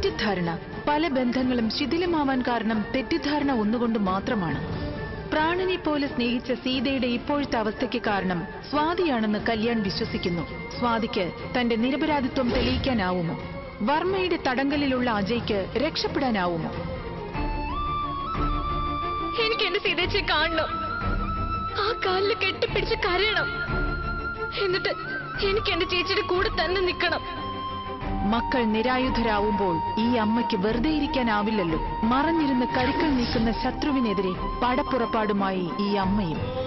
തെറ്റിദ്ധാരണ പല ബന്ധങ്ങളും ശിഥിലമാവാൻ കാരണം തെറ്റിദ്ധാരണ ഒന്നുകൊണ്ട് മാത്രമാണ് പ്രാണനെ പോലെ സ്നേഹിച്ച സീതയുടെ ഇപ്പോഴത്തെ അവസ്ഥയ്ക്ക് കാരണം സ്വാതിയാണെന്ന് കല്യാൺ വിശ്വസിക്കുന്നു സ്വാതിക്ക് തന്റെ നിരപരാധിത്വം തെളിയിക്കാനാവുമോ വർമ്മയുടെ തടങ്കലിലുള്ള അജയ്ക്ക് രക്ഷപ്പെടാനാവുമോ എനിക്ക് എന്റെ സീതേച്ചിയെ കാണണം ആ കാലിൽ കെട്ടിപ്പിടിച്ച് കരയണം എന്നിട്ട് എനിക്ക് എന്റെ ചേച്ചിയുടെ കൂടെ തന്നെ നിൽക്കണം മക്കൾ നിരായുധരാവുമ്പോൾ ഈ അമ്മയ്ക്ക് വെറുതെ ഇരിക്കാനാവില്ലല്ലോ മറഞ്ഞിരുന്ന് കരുക്കൾ നീക്കുന്ന ശത്രുവിനെതിരെ പടപ്പുറപ്പാടുമായി ഈ അമ്മയും